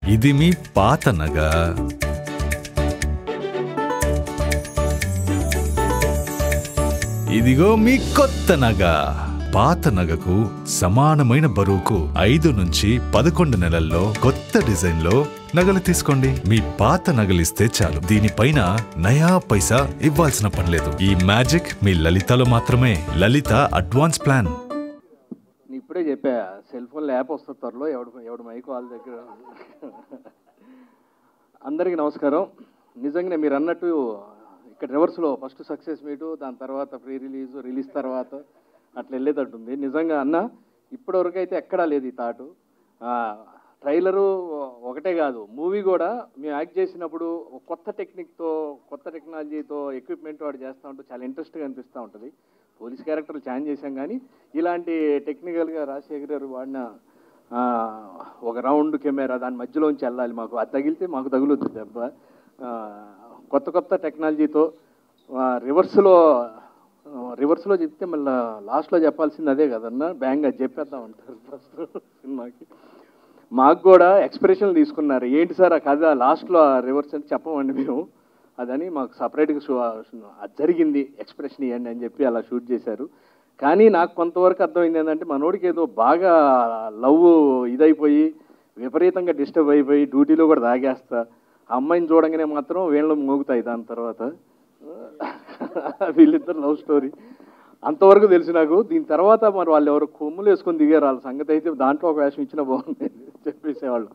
ఇది మీ పాత నగ ఇదిగో మీ కొత్త నగ పాత నగకు సమానమైన బరువుకు ఐదు నుంచి పదకొండు నెలల్లో కొత్త డిజైన్ లో నగలు తీసుకోండి మీ పాత నగలిస్తే చాలు దీనిపైన నయా పైసా ఇవ్వాల్సిన పనిలేదు ఈ మ్యాజిక్ మీ లలితలో మాత్రమే లలిత అడ్వాన్స్ ప్లాన్ నేను ఇప్పుడే చెప్పా సెల్ ఫోన్ యాప్ వస్తుంది త్వరలో ఎవడు ఎవడు మైక్ వాళ్ళ దగ్గర అందరికీ నమస్కారం నిజంగానే మీరు అన్నట్టు ఇక్కడ రివర్స్లో ఫస్ట్ సక్సెస్ మీటు దాని తర్వాత ప్రీ రిలీజ్ రిలీజ్ తర్వాత అట్లా వెళ్ళేటట్టుంది నిజంగా అన్న ఇప్పటివరకు అయితే ఎక్కడా లేదు ఈ థాటు ట్రైలరు ఒకటే కాదు మూవీ కూడా మేము యాక్ట్ చేసినప్పుడు ఒక కొత్త టెక్నిక్తో కొత్త టెక్నాలజీతో ఎక్విప్మెంట్ వాడు చేస్తూ ఉంటూ చాలా ఇంట్రెస్ట్గా అనిపిస్తూ ఉంటుంది పోలీస్ క్యారెక్టర్లు ఛాన్ చేశాం కానీ ఇలాంటి టెక్నికల్గా రాజశేఖర్ గారు వాడిన ఆ, ఒక రౌండ్ కెమెరా దాని మధ్యలోంచి వెళ్ళాలి మాకు అది తగిలితే మాకు తగులుద్ది దెబ్బ ఆ, కొత్త కొత్త టెక్నాలజీతో రివర్స్లో రివర్స్లో చెప్తే మళ్ళీ లాస్ట్లో చెప్పాల్సింది అదే కదన్నా బ్యాంగ్ అది చెప్పేద్దాం అంటారు ఫస్ట్ సినిమాకి మాకు కూడా ఎక్స్ప్రెషన్లు తీసుకున్నారు ఏంటి సార్ ఆ కథ లాస్ట్లో రివర్స్ అని చెప్పమండి మేము అదని మాకు సపరేట్గా షూ అది జరిగింది ఎక్స్ప్రెషన్ ఇవ్వండి అని చెప్పి అలా షూట్ చేశారు కానీ నాకు కొంతవరకు అర్థమైంది ఏంటంటే మనోడికి ఏదో బాగా లవ్ ఇదైపోయి విపరీతంగా డిస్టర్బ్ అయిపోయి డ్యూటీలో కూడా తాగేస్తా ఆ అమ్మాయిని చూడంగానే మాత్రం వీళ్ళు మోగుతాయి దాని తర్వాత వీళ్ళిద్దరు లవ్ స్టోరీ అంతవరకు తెలుసు నాకు దీని తర్వాత మరి వాళ్ళు ఎవరు కొమ్ములు వేసుకొని దిగారు వాళ్ళ సంగతి అయితే దాంట్లో ఒక వేషం ఇచ్చినా బాగుంది చెప్పేసేవాళ్ళు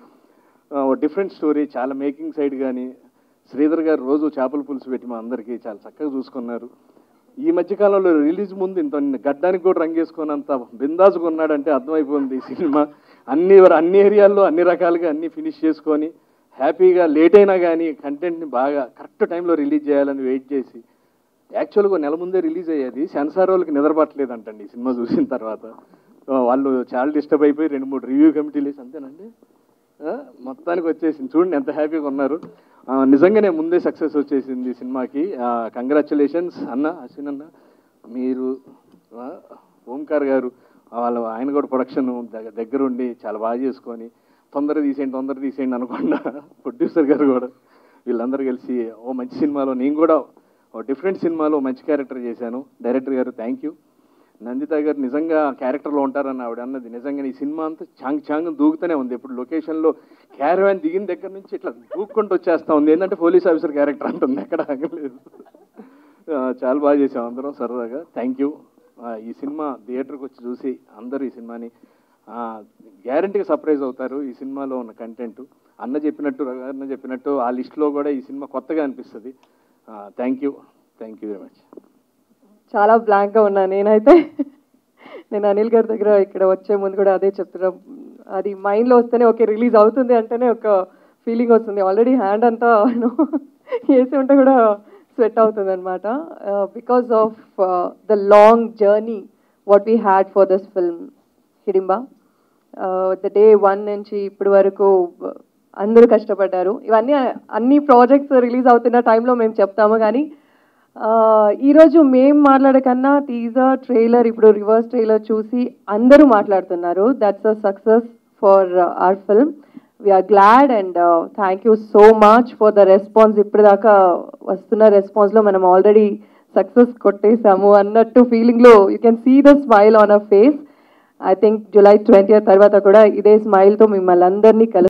డిఫరెంట్ స్టోరీ చాలా మేకింగ్ సైడ్ కానీ శ్రీధర్ గారు రోజు చేపల పులుసు పెట్టి మా అందరికీ చాలా చక్కగా చూసుకున్నారు ఈ మధ్యకాలంలో రిలీజ్ ముందు ఇంత గడ్డానికి కూడా రంగేసుకున్నంత బిందాసుగా ఉన్నాడంటే అర్థమైపోయింది ఈ సినిమా అన్ని అన్ని ఏరియాల్లో అన్ని రకాలుగా అన్ని ఫినిష్ చేసుకొని హ్యాపీగా లేట్ అయినా కానీ కంటెంట్ని బాగా కరెక్ట్ టైంలో రిలీజ్ చేయాలని వెయిట్ చేసి యాక్చువల్గా నెల ముందే రిలీజ్ అయ్యేది సెన్సార్ వాళ్ళకి నిద్రపట్టలేదంటండి ఈ సినిమా చూసిన తర్వాత ఆ, వాళ్ళు చాలా డిస్టర్బ్ అయిపోయి రెండు మూడు రివ్యూ కమిటీలు వేసి అంతేనండి ఆ, మొత్తానికి వచ్చేసింది చూడండి ఎంత హ్యాపీగా ఉన్నారు ఆ, నిజంగానే ముందే సక్సెస్ వచ్చేసింది ఈ సినిమాకి కంగ్రాచులేషన్స్ అన్న అశ్విన్ అన్న మీరు ఆ, ఓంకార్ గారు వాళ్ళ ఆయన కూడా ప్రొడక్షన్ దగ్గరుండి చాలా బాగా చేసుకొని తొందర తీసేయండి తొందర తీసేయండి అనకుండా ప్రొడ్యూసర్ గారు కూడా వీళ్ళందరూ కలిసి ఓ మంచి సినిమాలో నేను కూడా ఓ డిఫరెంట్ సినిమాలో మంచి క్యారెక్టర్ చేశాను డైరెక్టర్ గారు థ్యాంక్ యూ నందిత గారు నిజంగా క్యారెక్టర్లో ఉంటారని ఆవిడ అన్నది నిజంగా ఈ సినిమా అంతా చాంగ్ చాంగ్ దూకుతూనే ఉంది ఇప్పుడు లొకేషన్లో క్యారవాన్ దిగిన దగ్గర నుంచి ఇట్లా దూక్కుంటూ వచ్చేస్తా ఉంది ఏంటంటే పోలీస్ ఆఫీసర్ క్యారెక్టర్ అంటుంది ఎక్కడ ఆగలేదు ఆ, చాలా బాగా చేసాం అందరం సరదాగా థ్యాంక్ యూ ఈ సినిమా థియేటర్కి వచ్చి చూసి అందరూ ఈ సినిమాని గ్యారంటీగా సర్ప్రైజ్ అవుతారు ఈ సినిమాలో ఉన్న కంటెంట్ అన్న చెప్పినట్టు రవి అన్న చెప్పినట్టు ఆ లిస్ట్లో కూడా ఈ సినిమా కొత్తగా అనిపిస్తుంది thank you thank you very much చాలా బ్లాంక్గా ఉన్నా నేనైతే నేను అనిల్ గారి దగ్గర ఇక్కడ వచ్చే ముందు కూడా అదే చెప్తున్నా అది మైండ్లో వస్తేనే ఓకే రిలీజ్ అవుతుంది అంటేనే ఒక ఫీలింగ్ వస్తుంది ఆల్రెడీ హ్యాండ్ అంతా వేసి ఉంటే కూడా స్వెట్ అవుతుంది అనమాట because of the long journey what we had for this film Hidimbha the day one నుంచి ఇప్పటి వరకు uh, అందరూ కష్టపడ్డారు ఇవన్నీ అన్ని ప్రాజెక్ట్స్ రిలీజ్ అవుతున్న టైంలో మేము చెప్తాము కానీ ఆ, ఈరోజు మేం మాట్లాడకన్నా టీజర్ ట్రైలర్ ఇప్పుడు రివర్స్ ట్రైలర్ చూసి అందరూ మాట్లాడుతున్నారు that's a success for our film we're glad and thank you so much for the response ఇప్పటిదాకా వస్తున్న రెస్పాన్స్లో మనం ఆల్రెడీ సక్సెస్ కొట్టేసాము అన్నట్టు ఫీలింగ్లో you can see the smile on a face I think July twenty తర్వాత కూడా ఇదే స్మైల్తో మిమ్మల్ని అందరినీ కలు